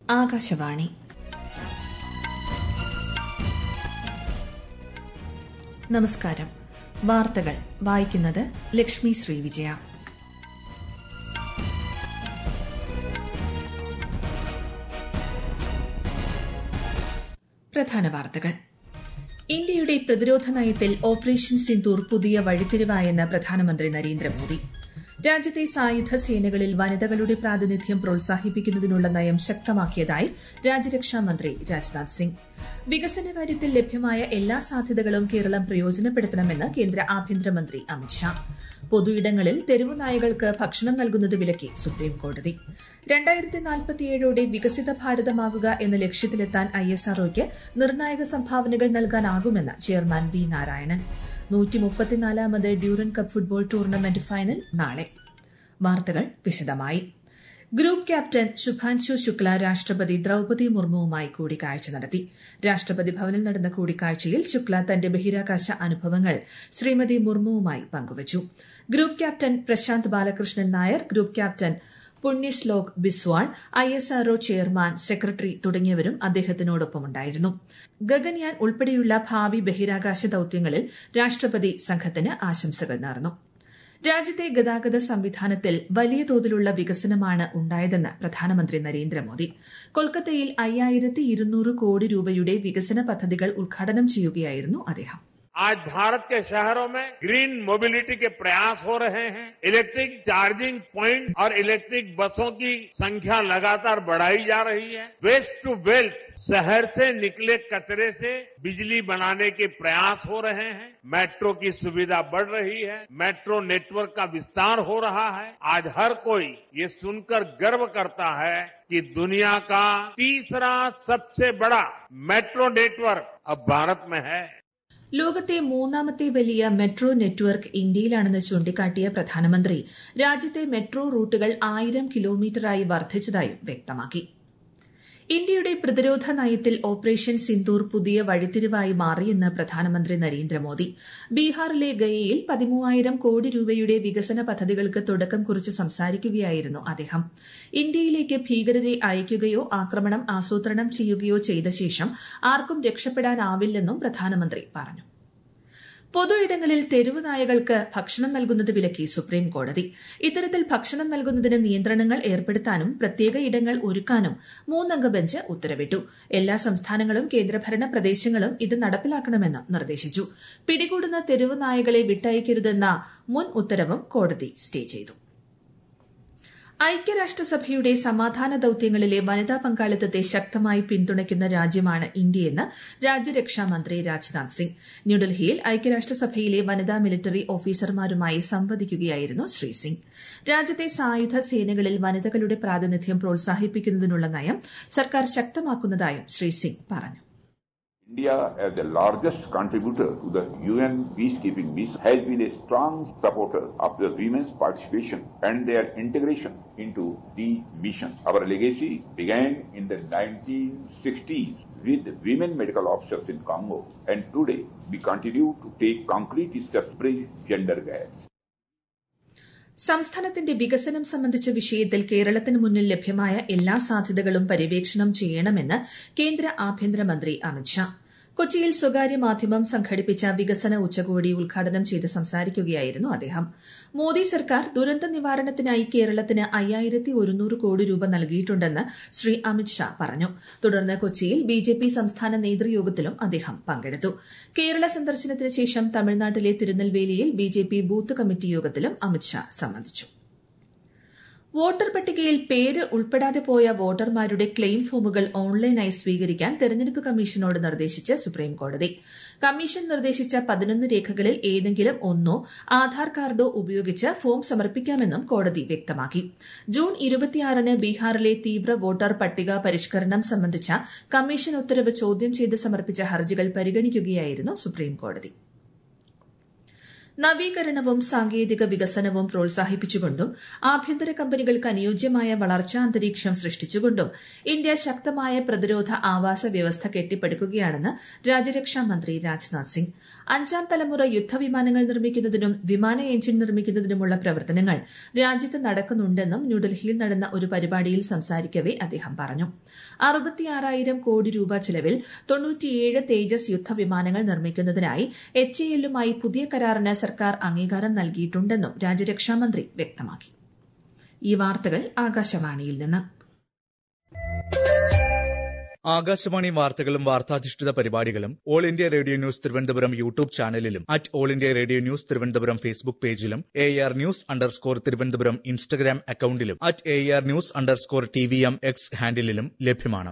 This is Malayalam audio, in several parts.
ആകാശവാണി നമസ്കാരം വാർത്തകൾ വായിക്കുന്നത് ലക്ഷ്മി ശ്രീവിജയ പ്രധാന വാർത്തകൾ ഇന്ത്യയുടെ പ്രതിരോധ നയത്തിൽ ഓപ്പറേഷൻ സിന്ദൂർ പുതിയ വഴിത്തിരിവായെന്ന് പ്രധാനമന്ത്രി നരേന്ദ്രമോദി രാജ്യത്തെ സായുധ സേനകളിൽ വനിതകളുടെ പ്രാതിനിധ്യം പ്രോത്സാഹിപ്പിക്കുന്നതിനുള്ള നയം ശക്തമാക്കിയതായി രാജ്യരക്ഷാ മന്ത്രി രാജ്നാഥ് സിംഗ് വികസന കാര്യത്തിൽ ലഭ്യമായ എല്ലാ സാധ്യതകളും കേരളം പ്രയോജനപ്പെടുത്തണമെന്ന് കേന്ദ്ര ആഭ്യന്തരമന്ത്രി അമിത്ഷാ പൊതുയിടങ്ങളിൽ തെരുവു നായകൾക്ക് ഭക്ഷണം നൽകുന്നത് വിലക്കി സുപ്രീംകോടതി രണ്ടായിരത്തി നാൽപ്പത്തിയേഴോടെ വികസിത ഭാരതമാകുക എന്ന ലക്ഷ്യത്തിലെത്താൻ ഐ എസ് ആർഒയ്ക്ക് നിർണായക സംഭാവനകൾ നൽകാനാകുമെന്ന് ചെയർമാൻ വി നാരായണൻ നൂറ്റി മുപ്പത്തിനാലാമത് Durand cup football tournament final നാളെ വാർത്തകൾ വിശദമായി ഗ്രൂപ്പ് ക്യാപ്റ്റൻ ശുഭാൻശു ശുക്ല രാഷ്ട്രപതി ദ്രൌപതി മുർമുവുമായി കൂടിക്കാഴ്ച നടത്തി രാഷ്ട്രപതി ഭവനിൽ നടന്ന കൂടിക്കാഴ്ചയിൽ ശുക്ല തന്റെ ബഹിരാകാശ അനുഭവങ്ങൾ ശ്രീമതി മുർമുവുമായി പങ്കുവച്ചു group captain Prashant Balakrishnan Nair group captain Punyashlok Biswal I S R O chairman secretary തുടങ്ങിയവരും അദ്ദേഹത്തിനോടൊപ്പമുണ്ടായിരുന്നു ഗഗൻയാൻ ഉൾപ്പെടെയുള്ള ഭാവി ബഹിരാകാശ ദൌത്യങ്ങളിൽ രാഷ്ട്രപതി സംഘത്തിന് ആശംസകൾ നേർന്നു രാജ്യത്തെ ഗതാഗത സംവിധാനത്തിൽ വലിയ തോതിലുള്ള വികസനമാണ് ഉണ്ടായതെന്ന് പ്രധാനമന്ത്രി നരേന്ദ്രമോദി കൊൽക്കത്തയിൽ അയ്യായിരത്തി ഇരുന്നൂറ് കോടി രൂപയുടെ വികസന പദ്ധതികൾ ഉദ്ഘാടനം ചെയ്യുകയായിരുന്നു അദ്ദേഹം आज भारत के शहरों में ग्रीन मोबिलिटी के प्रयास हो रहे हैं इलेक्ट्रिक चार्जिंग प्वाइंट और इलेक्ट्रिक बसों की संख्या लगातार बढ़ाई जा रही है वेस्ट टू वेल्थ शहर से निकले कचरे से बिजली बनाने के प्रयास हो रहे हैं मेट्रो की सुविधा बढ़ रही है मेट्रो नेटवर्क का विस्तार हो रहा है आज हर कोई ये सुनकर गर्व करता है कि दुनिया का तीसरा सबसे बड़ा मेट्रो नेटवर्क अब भारत में है ലോകത്തെ മൂന്നാമത്തെ വലിയ മെട്രോ നെറ്റ്വർക്ക് ഇന്ത്യയിലാണെന്ന് ചൂണ്ടിക്കാട്ടിയ പ്രധാനമന്ത്രി രാജ്യത്തെ മെട്രോ റൂട്ടുകൾ ആയിരം കിലോമീറ്ററായി വർദ്ധിച്ചതായും വ്യക്തമാക്കി ഇന്ത്യയുടെ പ്രതിരോധ നയത്തിൽ ഓപ്പറേഷൻ സിന്ദൂർ പുതിയ വഴിത്തിരിവായി മാറിയെന്ന് പ്രധാനമന്ത്രി നരേന്ദ്രമോദി ബീഹാറിലെ ഗയയിൽ പതിമൂവായിരം കോടി രൂപയുടെ വികസന പദ്ധതികൾക്ക് തുടക്കം കുറിച്ച് സംസാരിക്കുകയായിരുന്നു അദ്ദേഹം ഇന്ത്യയിലേക്ക് ഭീകരരെ അയക്കുകയോ ആക്രമണം ആസൂത്രണം ചെയ്യുകയോ ചെയ്ത ശേഷം ആർക്കും രക്ഷപ്പെടാനാവില്ലെന്നും പ്രധാനമന്ത്രി പറഞ്ഞു പൊതുയിടങ്ങളിൽ തെരുവു നായകൾക്ക് ഭക്ഷണം നൽകുന്നത് വിലക്കി സുപ്രീം കോടതി ഇത്തരത്തിൽ ഭക്ഷണം നൽകുന്നതിന് നിയന്ത്രണങ്ങൾ ഏർപ്പെടുത്താനും പ്രത്യേക ഇടങ്ങൾ ഒരുക്കാനും മൂന്നംഗ ബെഞ്ച് ഉത്തരവിട്ടു എല്ലാ സംസ്ഥാനങ്ങളും കേന്ദ്രഭരണ പ്രദേശങ്ങളും ഇത് നടപ്പിലാക്കണമെന്ന് നിർദ്ദേശിച്ചു പിടികൂടുന്ന തെരുവു നായകളെ വിട്ടയക്കരുതെന്ന മുൻ ഉത്തരവും കോടതി സ്റ്റേ ചെയ്തു ഐക്യരാഷ്ട്രസഭയുടെ സമാധാന ദൌത്യങ്ങളിലെ വനിതാ പങ്കാളിത്തത്തെ ശക്തമായി പിന്തുണയ്ക്കുന്ന രാജ്യമാണ് ഇന്ത്യയെന്ന് രാജ്യരക്ഷാ മന്ത്രി രാജ്നാഥ് സിംഗ് ന്യൂഡൽഹിയിൽ ഐക്യരാഷ്ട്രസഭയിലെ വനിതാ മിലിറ്ററി ഓഫീസർമാരുമായി സംവദിക്കുകയായിരുന്നു ശ്രീ സിംഗ് രാജ്യത്തെ സായുധ സേനകളിൽ വനിതകളുടെ പ്രാതിനിധ്യം പ്രോത്സാഹിപ്പിക്കുന്നതിനുള്ള നയം സർക്കാർ ശക്തമാക്കുന്നതായും ശ്രീ സിംഗ് പറഞ്ഞു India, as the largest contributor to the UN peacekeeping mission, has been a strong supporter of the women's participation and their integration into the mission. Our legacy began in the 1960s with women medical officers in Congo, and today we continue to take concrete steps to bridge gender gaps. സംസ്ഥാനത്തിന്റെ വികസനം സംബന്ധിച്ച വിഷയത്തിൽ കേരളത്തിന് മുന്നിൽ ലഭ്യമായ എല്ലാ സാധ്യതകളും പര്യവേക്ഷണം ചെയ്യണമെന്ന് കേന്ദ്ര ആഭ്യന്തരമന്ത്രി അമിത്ഷാ കൊച്ചിയിൽ സ്വകാര്യ മാധ്യമം സംഘടിപ്പിച്ച വികസന ഉച്ചകോടി ഉദ്ഘാടനം ചെയ്ത് സംസാരിക്കുകയായിരുന്നു അദ്ദേഹം മോദി സർക്കാർ ദുരന്ത നിവാരണത്തിനായി കേരളത്തിന് അയ്യായിരത്തി ഒരുന്നൂറ് കോടി രൂപ നൽകിയിട്ടുണ്ടെന്ന് ശ്രീ അമിത്ഷാ പറഞ്ഞു തുടർന്ന് കൊച്ചിയിൽ ബിജെപി സംസ്ഥാന നേതൃയോഗത്തിലും അദ്ദേഹം പങ്കെടുത്തു കേരള സന്ദർശനത്തിന് ശേഷം തമിഴ്നാട്ടിലെ തിരുനെൽവേലിയിൽ ബിജെപി ബൂത്ത് കമ്മിറ്റി യോഗത്തിലും അമിത്ഷാ സംബന്ധിച്ചു വോട്ടർ പട്ടികയിൽ പേര് ഉൾപ്പെടാതെ പോയ വോട്ടർമാരുടെ ക്ലെയിം ഫോമുകൾ ഓൺലൈനായി സ്വീകരിക്കാൻ തെരഞ്ഞെടുപ്പ് കമ്മീഷനോട് നിർദ്ദേശിച്ച് സുപ്രീംകോടതി കമ്മീഷൻ നിർദ്ദേശിച്ച പതിനൊന്ന് രേഖകളിൽ ഏതെങ്കിലും ഒന്നോ ആധാർ കാർഡോ ഉപയോഗിച്ച് ഫോം സമർപ്പിക്കാമെന്നും കോടതി വ്യക്തമാക്കി ജൂൺ ഇരുപത്തിയാറിന് ബീഹാറിലെ തീവ്ര വോട്ടർ പട്ടിക പരിഷ്കരണം സംബന്ധിച്ച കമ്മീഷൻ ഉത്തരവ് ചോദ്യം ചെയ്ത് സമർപ്പിച്ച ഹർജികൾ പരിഗണിക്കുകയായിരുന്നു സുപ്രീംകോടതി നവീകരണവും സാങ്കേതിക വികസനവും പ്രോത്സാഹിപ്പിച്ചുകൊണ്ടും ആഭ്യന്തര കമ്പനികൾക്ക് അനുയോജ്യമായ വളർച്ചാ അന്തരീക്ഷം സൃഷ്ടിച്ചുകൊണ്ടും ഇന്ത്യ ശക്തമായ പ്രതിരോധ ആവാസ വ്യവസ്ഥ കെട്ടിപ്പടുക്കുകയാണെന്ന് രാജ്യരക്ഷാ മന്ത്രി രാജ്നാഥ് സിംഗ് അഞ്ചാം തലമുറ യുദ്ധവിമാനങ്ങൾ നിർമ്മിക്കുന്നതിനും വിമാന എഞ്ചിൻ നിർമ്മിക്കുന്നതിനുമുള്ള പ്രവർത്തനങ്ങൾ രാജ്യത്ത് നടക്കുന്നുണ്ടെന്നും ന്യൂഡൽഹിയിൽ നടന്ന ഒരു പരിപാടിയിൽ സംസാരിക്കവെ അദ്ദേഹം പറഞ്ഞു അറുപത്തിയാറായിരം കോടി രൂപ ചെലവിൽ തൊണ്ണൂറ്റിയേഴ് തേജസ് യുദ്ധവിമാനങ്ങൾ നിർമ്മിക്കുന്നതിനായി എച്ച് എ എല്ലുമായി പുതിയ കരാറിന് സർക്കാർ അംഗീകാരം നൽകിയിട്ടുണ്ടെന്നും രാജ്യരക്ഷാമന്ത്രി വ്യക്തമാക്കി ഈ വാർത്തകൾ ആകാശവാണിയിൽ നിന്ന് ആകാശവാണി വാർത്തകളും വാർത്താധിഷ്ഠിത പരിപാടികളും all India radio news Thiruvananthapuram YouTube ചാനലിലും at all India radio news Thiruvananthapuram Facebook പേജിലും A R news underscore Thiruvananthapuram Instagram അക്കൌണ്ടിലും at A R news underscore T V M X ഹാൻഡിലും ലഭ്യമാണ്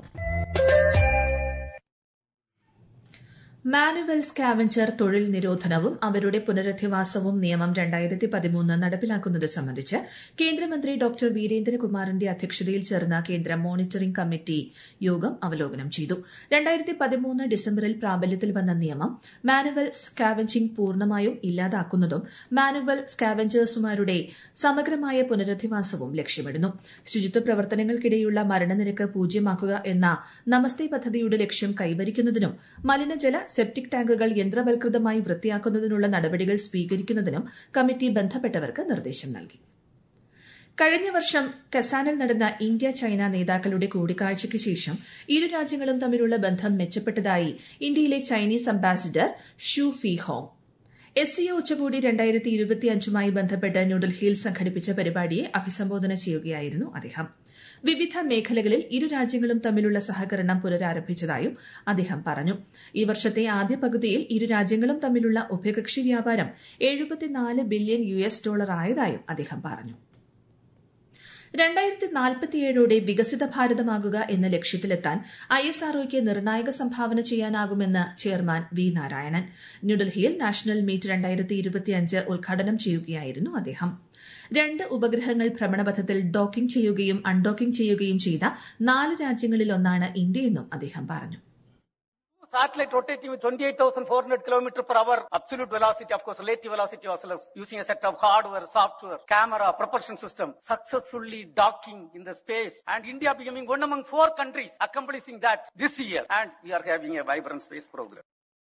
മാനുവൽ സ്കാവഞ്ചർ തൊഴിൽ നിരോധനവും അവരുടെ പുനരധിവാസവും നിയമം രണ്ടായിരത്തി പതിമൂന്ന് നടപ്പിലാക്കുന്നത് സംബന്ധിച്ച് കേന്ദ്രമന്ത്രി ഡോക്ടർ വീരേന്ദ്രകുമാറിന്റെ അധ്യക്ഷതയിൽ ചേർന്ന കേന്ദ്ര മോണിറ്ററിംഗ് കമ്മിറ്റി യോഗം അവലോകനം ചെയ്തു രണ്ടായിരത്തി പതിമൂന്ന് ഡിസംബറിൽ പ്രാബല്യത്തിൽ വന്ന നിയമം മാനുവൽ സ്കാവഞ്ചിംഗ് പൂർണ്ണമായും ഇല്ലാതാക്കുന്നതും മാനുവൽ സ്കാവഞ്ചേഴ്സുമാരുടെ സമഗ്രമായ പുനരധിവാസവും ലക്ഷ്യമിടുന്നു ശുചിത്വ പ്രവർത്തനങ്ങൾക്കിടെയുള്ള മരണനിരക്ക് പൂജ്യമാക്കുക എന്ന നമസ്തേ പദ്ധതിയുടെ ലക്ഷ്യം കൈവരിക്കുന്നതിനും മലിനജല സെപ്റ്റിക് ടാങ്കുകൾ യന്ത്രവൽകൃതമായി വൃത്തിയാക്കുന്നതിനുള്ള നടപടികൾ സ്വീകരിക്കുന്നതിനും കമ്മിറ്റി ബന്ധപ്പെട്ടവർക്ക് നിർദ്ദേശം നൽകി കഴിഞ്ഞ വർഷം കസാനിൽ നടന്ന ഇന്ത്യ ചൈന നേതാക്കളുടെ കൂടിക്കാഴ്ചയ്ക്ക് ശേഷം ഇരു രാജ്യങ്ങളും തമ്മിലുള്ള ബന്ധം മെച്ചപ്പെട്ടതായി ഇന്ത്യയിലെ Chinese ambassador Xu Fei Hong S C O ഉച്ചകോടി രണ്ടായിരത്തി ഇരുപത്തിയഞ്ചുമായി ബന്ധപ്പെട്ട് ന്യൂഡൽഹിയിൽ സംഘടിപ്പിച്ച പരിപാടിയെ അഭിസംബോധന ചെയ്യുകയായിരുന്നു അദ്ദേഹം വിവിധ മേഖലകളിൽ ഇരു രാജ്യങ്ങളും തമ്മിലുള്ള സഹകരണം പുനരാരംഭിച്ചതായും അദ്ദേഹം പറഞ്ഞു ഈ വർഷത്തെ ആദ്യ പകുതിയിൽ ഇരു രാജ്യങ്ങളും തമ്മിലുള്ള ഉഭയകക്ഷി വ്യാപാരം എഴുപത്തിനാല് ബില്യൺ യു എസ് ഡോളർ ആയതായും അദ്ദേഹം പറഞ്ഞു രണ്ടായിരത്തി നാൽപ്പത്തിയേഴോടെ വികസിത ഭാരതമാകുക എന്ന ലക്ഷ്യത്തിലെത്താൻ ഐ എസ് ആർഒയ്ക്ക് നിർണായക സംഭാവന ചെയ്യാനാകുമെന്ന് ചെയർമാൻ വി നാരായണൻ ന്യൂഡൽഹിയിൽ നാഷണൽ മീറ്റ് രണ്ടായിരത്തി ഇരുപത്തിയഞ്ച് ഉദ്ഘാടനം ചെയ്യുകയായിരുന്നു അദ്ദേഹം രണ്ട് ഉപഗ്രഹങ്ങൾ ഭ്രമണപഥത്തിൽ ഡോക്കിംഗ് ചെയ്യുകയും അൺഡോക്കിംഗ് ചെയ്യുകയും ചെയ്ത നാല് രാജ്യങ്ങളിലൊന്നാണ് ഇന്ത്യയെന്നും അദ്ദേഹം പറഞ്ഞു satellite rotating with 28,400 kilometer per hour absolute velocity, of course, relative velocity as well as using a set of hardware, software, camera, propulsion system, successfully docking in the space. And India becoming one among four countries accomplishing that this year. And we are having a vibrant space program.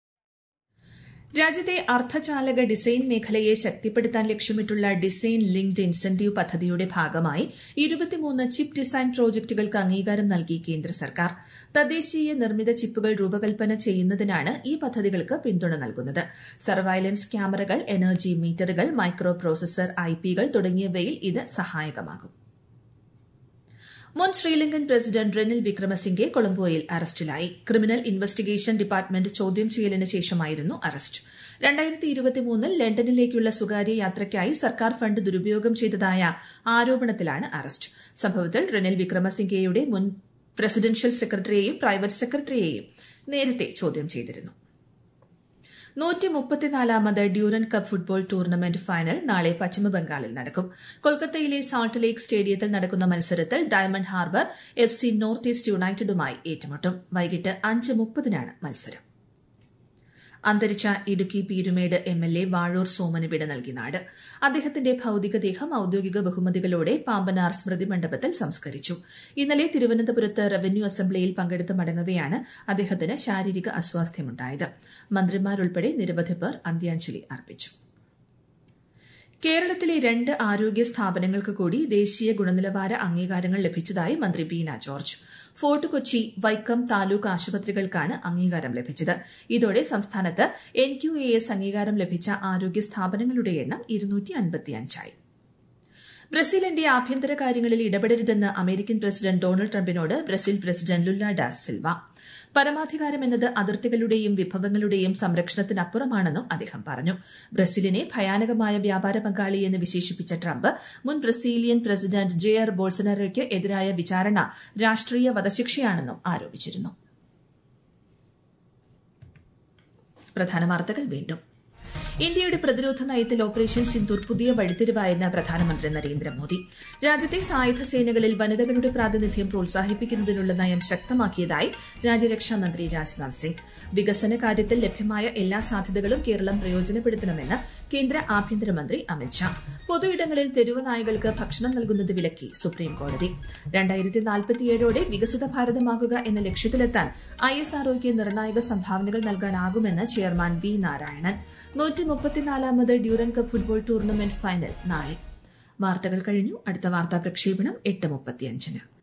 രാജ്യത്തെ അർദ്ധചാലക ഡിസൈൻ മേഖലയെ ശക്തിപ്പെടുത്താൻ ലക്ഷ്യമിട്ടുള്ള ഡിസൈൻ ലിങ്ക്ഡ് ഇൻസെന്റീവ് പദ്ധതിയുടെ ഭാഗമായി ഇരുപത്തിമൂന്ന് ചിപ്പ് ഡിസൈൻ പ്രോജക്ടുകൾക്ക് അംഗീകാരം നൽകി കേന്ദ്ര സർക്കാർ തദ്ദേശീയ നിർമ്മിത ചിപ്പുകൾ രൂപകൽപ്പന ചെയ്യുന്നതിനാണ് ഈ പദ്ധതികൾക്ക് പിന്തുണ നൽകുന്നത് സർവൈലൻസ് ക്യാമറകൾ എനർജി മീറ്ററുകൾ മൈക്രോ പ്രോസസർ ഐപികൾ തുടങ്ങിയവയിൽ ഇത് സഹായകമാകും മുൻ ശ്രീലങ്കൻ പ്രസിഡന്റ് റെനിൽ വിക്രമസിംഗെ കൊളംബോയിൽ അറസ്റ്റിലായി ക്രിമിനൽ ഇൻവെസ്റ്റിഗേഷൻ ഡിപ്പാർട്ട്മെന്റ് ചോദ്യം ചെയ്യലിന് ശേഷമായിരുന്നു അറസ്റ്റ് രണ്ടായിരത്തി ഇരുപത്തിമൂന്നിൽ ലണ്ടനിലേക്കുള്ള സ്വകാര്യ യാത്രയ്ക്കായി സർക്കാർ ഫണ്ട് ദുരുപയോഗം ചെയ്തതായ ആരോപണത്തിലാണ് അറസ്റ്റ് സംഭവത്തിൽ റെനിൽ വിക്രമസിംഗെയുടെ മുൻ പ്രസിഡൻഷ്യൽ സെക്രട്ടറിയെയും പ്രൈവറ്റ് സെക്രട്ടറിയെയും നേരത്തെ ചോദ്യം ചെയ്തിരുന്നു നൂറ്റി മുപ്പത്തിനാലാമത് Durand cup football tournament final നാളെ പശ്ചിമബംഗാളിൽ നടക്കും കൊൽക്കത്തയിലെ സാൾട്ട് ലേക്ക് സ്റ്റേഡിയത്തിൽ നടക്കുന്ന മത്സരത്തിൽ diamond harbour F C north east യുണൈറ്റഡുമായി ഏറ്റുമുട്ടും വൈകിട്ട് അഞ്ച് മുപ്പതിനാണ് മത്സരം അന്തരിച്ച Idukki Peermade M L A Vazhoor സോമന് വിട നൽകി നാട് അദ്ദേഹത്തിന്റെ ഭൌതികദേഹം ഔദ്യോഗിക ബഹുമതികളോടെ പാമ്പനാർ സ്മൃതി മണ്ഡപത്തിൽ സംസ്കരിച്ചു ഇന്നലെ തിരുവനന്തപുരത്ത് റവന്യൂ അസംബ്ലിയിൽ പങ്കെടുത്ത് മടങ്ങവെയാണ് അദ്ദേഹത്തിന് ശാരീരിക അസ്വാസ്ഥ്യമുണ്ടായത് മന്ത്രിമാരുൾപ്പെടെ നിരവധി പേർ അന്ത്യാഞ്ജലി അർപ്പിച്ചു കേരളത്തിലെ രണ്ട് ആരോഗ്യ സ്ഥാപനങ്ങൾക്ക് കൂടി ദേശീയ ഗുണനിലവാര അംഗീകാരങ്ങൾ ലഭിച്ചതായി മന്ത്രി ബീന ജോർജ് ഫോർട്ട് കൊച്ചി വൈക്കം താലൂക്ക് ആശുപത്രികൾക്കാണ് അംഗീകാരം ലഭിച്ചത് ഇതോടെ സംസ്ഥാനത്ത് എൻ ക്യു എ എസ് അംഗീകാരം ലഭിച്ച ആരോഗ്യ സ്ഥാപനങ്ങളുടെ എണ്ണം ഇരുന്നൂറ്റി അൻപത്തിയഞ്ചായി ബ്രസീലിന്റെ ആഭ്യന്തര കാര്യങ്ങളിൽ ഇടപെടരുതെന്ന് അമേരിക്കൻ പ്രസിഡന്റ് ഡൊണാൾഡ് ട്രംപിനോട് Brazil president Lula da Silva പരമാധികാരം എന്നത് അതിർത്തികളുടെയും വിഭവങ്ങളുടെയും സംരക്ഷണത്തിനപ്പുറമാണെന്നും അദ്ദേഹം പറഞ്ഞു ബ്രസീലിനെ ഭയാനകമായ വ്യാപാര പങ്കാളിയെന്ന് വിശേഷിപ്പിച്ച ട്രംപ് മുൻ ബ്രസീലിയൻ പ്രസിഡന്റ് ജെയർ ബോൾസനാരോയ്ക്ക് എതിരായ വിചാരണ രാഷ്ട്രീയ വധശിക്ഷയാണെന്നും ആരോപിച്ചിരുന്നു പ്രധാന വാർത്തകൾ വീണ്ടും ഇന്ത്യയുടെ പ്രതിരോധ നയത്തിൽ ഓപ്പറേഷൻ സിന്ദൂർ പുതിയ വഴിത്തിരിവായെന്ന് പ്രധാനമന്ത്രി നരേന്ദ്രമോദി രാജ്യത്തെ സായുധ സേനകളിൽ വനിതകളുടെ പ്രാതിനിധ്യം പ്രോത്സാഹിപ്പിക്കുന്നതിനുള്ള നയം ശക്തമാക്കിയതായി രാജ്യരക്ഷാമന്ത്രി രാജ്നാഥ് സിംഗ് വികസന കാര്യത്തിൽ ലഭ്യമായ എല്ലാ സാധ്യതകളും കേരളം പ്രയോജനപ്പെടുത്തണമെന്ന് കേന്ദ്ര ആഭ്യന്തരമന്ത്രി അമിത്ഷാ പൊതുയിടങ്ങളിൽ തെരുവ് നായകൾക്ക് ഭക്ഷണം നൽകുന്നത് വിലക്കി സുപ്രീംകോടതി രണ്ടായിരത്തി നാൽപ്പത്തിയേഴോടെ വികസിത ഭാരതമാകുക എന്ന ലക്ഷ്യത്തിലെത്താൻ ഐ എസ് ആർഒയ്ക്ക് നിർണായക സംഭാവനകൾ നൽകാനാകുമെന്ന് ചെയർമാൻ വി നാരായണൻ നൂറ്റി മുപ്പത്തിനാലാമത് Durand cup football tournament final നാളെ വാർത്തകൾ കഴിഞ്ഞു അടുത്ത വാർത്താ പ്രക്ഷേപണം എട്ട് മുപ്പത്തിയഞ്ചിന്